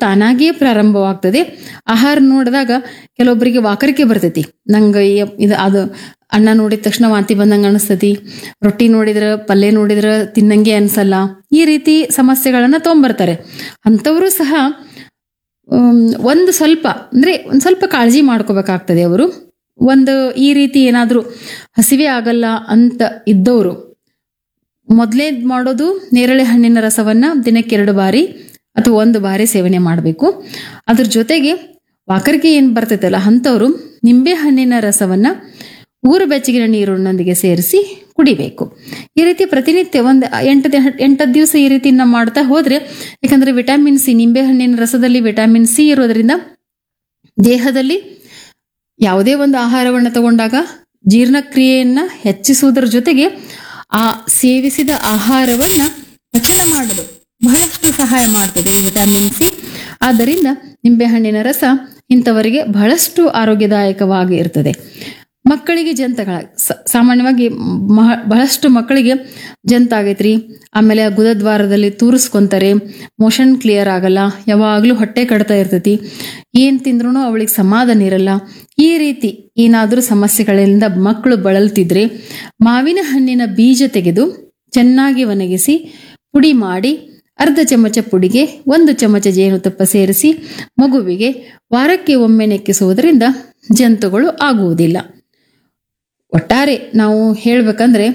ತಾನಾಗಿಯೇ ಪ್ರಾರಂಭವಾಗ್ತದೆ ಆಹಾರ ನೋಡಿದಾಗ ಕೆಲವೊಬ್ಬರಿಗೆ ವಾಕರಿಕೆ ಬರ್ತೈತಿ ನಂಗೆ ಈ- ಇದು ಅದು ಅನ್ನ ನೋಡಿದ ತಕ್ಷಣ ವಾಂತಿ ಬಂದಂಗೆ ಅನಿಸ್ತತಿ ರೊಟ್ಟಿ ನೋಡಿದ್ರ ಪಲ್ಯ ನೋಡಿದ್ರ ತಿನ್ನಂಗೆ ಅನ್ಸಲ್ಲ ಈ ರೀತಿ ಸಮಸ್ಯೆಗಳನ್ನ ತೊಗೊಂಬರ್ತಾರೆ ಅಂಥವರು ಸಹ ಉಮ್, ಒಂದು ಸ್ವಲ್ಪ ಅಂದ್ರೆ ಒಂದು ಸ್ವಲ್ಪ ಕಾಳಜಿ ಮಾಡ್ಕೋಬೇಕಾಗ್ತದೆ ಅವರು ಒಂದು ಈ ರೀತಿ ಏನಾದರೂ ಹಸಿವೆ ಆಗಲ್ಲ ಅಂತ ಇದ್ದವರು ಮೊದಲೇ ಮಾಡೋದು ನೇರಳೆ ಹಣ್ಣಿನ ರಸವನ್ನ ದಿನಕ್ಕೆ ಎರಡು ಬಾರಿ ಅಥವಾ ಒಂದು ಬಾರಿ ಸೇವನೆ ಮಾಡಬೇಕು ಅದ್ರ ಜೊತೆಗೆ ವಾಕರಿಕೆ ಏನು ಬರ್ತೈತಲ್ಲ ಅಂಥವ್ರು ನಿಂಬೆ ಹಣ್ಣಿನ ರಸವನ್ನ ಊರು ಬೆಚ್ಚಗಿನ ನೀರಿನೊಂದಿಗೆ ಸೇರಿಸಿ ಕುಡಿಬೇಕು ಈ ರೀತಿ ಪ್ರತಿನಿತ್ಯ ಒಂದು ಎಂಟು ದಿ- ಎಂಟತ್ತು ದಿವಸ ಈ ರೀತಿ ನಾವು ಮಾಡ್ತಾ ಹೋದ್ರೆ ಯಾಕಂದ್ರೆ ವಿಟಮಿನ್ ಸಿ ನಿಂಬೆ ಹಣ್ಣಿನ ರಸದಲ್ಲಿ ವಿಟಮಿನ್ ಸಿ ಇರೋದ್ರಿಂದ ದೇಹದಲ್ಲಿ ಯಾವುದೇ ಒಂದು ಆಹಾರವನ್ನು ತಗೊಂಡಾಗ ಜೀರ್ಣಕ್ರಿಯೆಯನ್ನ ಹೆಚ್ಚಿಸುವುದರ ಜೊತೆಗೆ ಆ ಸೇವಿಸಿದ ಆಹಾರವನ್ನ ಪಚನ ಮಾಡಲು ಬಹಳಷ್ಟು ಸಹಾಯ ಮಾಡ್ತದೆ ಈ ವಿಟಮಿನ್ ಸಿ ಆದ್ದರಿಂದ ನಿಂಬೆಹಣ್ಣಿನ ರಸ ಇಂಥವರಿಗೆ ಬಹಳಷ್ಟು ಆರೋಗ್ಯದಾಯಕವಾಗಿ ಇರ್ತದೆ ಮಕ್ಕಳಿಗೆ ಜಂತಗಳ ಸ- ಸಾಮಾನ್ಯವಾಗಿ ಮಹ- ಬಹಳಷ್ಟು ಮಕ್ಕಳಿಗೆ ಜಂತ ಆಗೈತ್ರಿ ಆಮೇಲೆ ಆ ಗುದದ್ವಾರದಲ್ಲಿ ತೂರಿಸ್ಕೊಂತಾರೆ ಮೋಷನ್ ಕ್ಲಿಯರ್ ಆಗಲ್ಲ ಯಾವಾಗಲೂ ಹೊಟ್ಟೆ ಕಡ್ತಾ ಇರ್ತೈತಿ ಏನ್ ತಿಂದ್ರೂ ಅವಳಿಗೆ ಸಮಾಧಾನ ಇರಲ್ಲ ಈ ರೀತಿ ಏನಾದರೂ ಸಮಸ್ಯೆಗಳಿಂದ ಮಕ್ಕಳು ಬಳಲ್ತಿದ್ರೆ ಮಾವಿನ ಹಣ್ಣಿನ ಬೀಜ ತೆಗೆದು ಚೆನ್ನಾಗಿ ಒಣಗಿಸಿ ಪುಡಿ ಮಾಡಿ ಅರ್ಧ ಚಮಚ ಪುಡಿಗೆ ಒಂದು ಚಮಚ ಜೇನುತುಪ್ಪ ಸೇರಿಸಿ ಮಗುವಿಗೆ ವಾರಕ್ಕೆ ಒಮ್ಮೆ ನೆಕ್ಕಿಸುವುದರಿಂದ ಜಂತುಗಳು ಆಗುವುದಿಲ್ಲ ಒಟ್ಟಾರೆ ನಾವು ಹೇಳ್ಬೇಕಂದ್ರೆ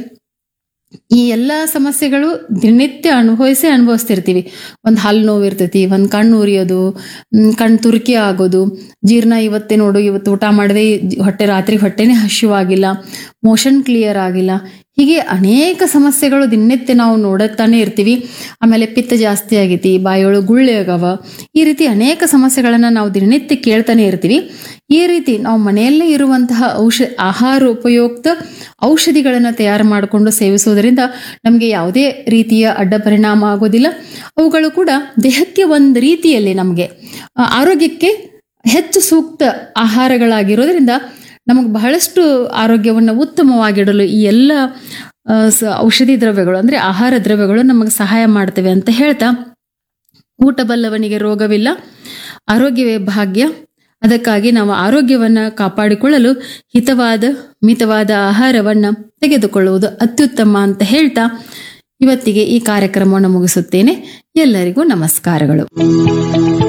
ಈ ಎಲ್ಲ ಸಮಸ್ಯೆಗಳು ದಿನನಿತ್ಯ ಅನುಭವಿಸೇ ಅನುಭವಿಸ್ತಿರ್ತೀವಿ ಒಂದು ಹಲ್ಲು ನೋವು ಇರ್ತೈತಿ ಒಂದು ಕಣ್ಣು ಉರಿಯೋದು ಮ್, ಕಣ್ಣು ತುರ್ಕಿ ಆಗೋದು ಜೀರ್ಣ ಇವತ್ತೇ ನೋಡು ಇವತ್ತು ಊಟ ಮಾಡದೆ ಹೊಟ್ಟೆ ರಾತ್ರಿ ಹೊಟ್ಟೆನೇ ಹಸಿವಾಗಿಲ್ಲ ಮೋಷನ್ ಕ್ಲಿಯರ್ ಆಗಿಲ್ಲ ಹೀಗೆ ಅನೇಕ ಸಮಸ್ಯೆಗಳು ದಿನನಿತ್ಯ ನಾವು ನೋಡುತ್ತಾನೆ ಇರ್ತೀವಿ ಆಮೇಲೆ ಪಿತ್ತ ಜಾಸ್ತಿ ಆಗೈತಿ ಬಾಯೊಳಗೆ ಗುಳ್ಳೆ ಆಗವ ಈ ರೀತಿ ಅನೇಕ ಸಮಸ್ಯೆಗಳನ್ನು ನಾವು ದಿನನಿತ್ಯ ಕೇಳ್ತಾನೆ ಇರ್ತೀವಿ ಈ ರೀತಿ ನಾವು ಮನೆಯಲ್ಲೇ ಇರುವಂತಹ ಔಷ ಆಹಾರ ಉಪಯುಕ್ತ ಔಷಧಿಗಳನ್ನು ತಯಾರು ಮಾಡಿಕೊಂಡು ಸೇವಿಸುವುದರಿಂದ ನಮಗೆ ಯಾವುದೇ ರೀತಿಯ ಅಡ್ಡ ಪರಿಣಾಮ ಆಗೋದಿಲ್ಲ ಅವುಗಳು ಕೂಡ ದೇಹಕ್ಕೆ ಒಂದು ರೀತಿಯಲ್ಲಿ ನಮಗೆ ಆ, ಆರೋಗ್ಯಕ್ಕೆ ಹೆಚ್ಚು ಸೂಕ್ತ ಆಹಾರಗಳಾಗಿರೋದ್ರಿಂದ ನಮಗೆ ಬಹಳಷ್ಟು ಆರೋಗ್ಯವನ್ನು ಉತ್ತಮವಾಗಿಡಲು ಈ ಎಲ್ಲ ಆ, ಸ- ಔಷಧಿ ದ್ರವ್ಯಗಳು ಅಂದ್ರೆ ಆಹಾರ ದ್ರವ್ಯಗಳು ನಮಗೆ ಸಹಾಯ ಮಾಡ್ತವೆ ಅಂತ ಹೇಳ್ತಾ ಊಟ ಬಲ್ಲವನಿಗೆ ರೋಗವಿಲ್ಲ ಆರೋಗ್ಯವೇ ಭಾಗ್ಯ ಅದಕ್ಕಾಗಿ ನಾವು ಆರೋಗ್ಯವನ್ನ ಕಾಪಾಡಿಕೊಳ್ಳಲು ಹಿತವಾದ ಮಿತವಾದ ಆಹಾರವನ್ನ ತೆಗೆದುಕೊಳ್ಳುವುದು ಅತ್ಯುತ್ತಮ ಅಂತ ಹೇಳ್ತಾ ಇವತ್ತಿಗೆ ಈ ಕಾರ್ಯಕ್ರಮವನ್ನು ಮುಗಿಸುತ್ತೇನೆ ಎಲ್ಲರಿಗೂ ನಮಸ್ಕಾರಗಳು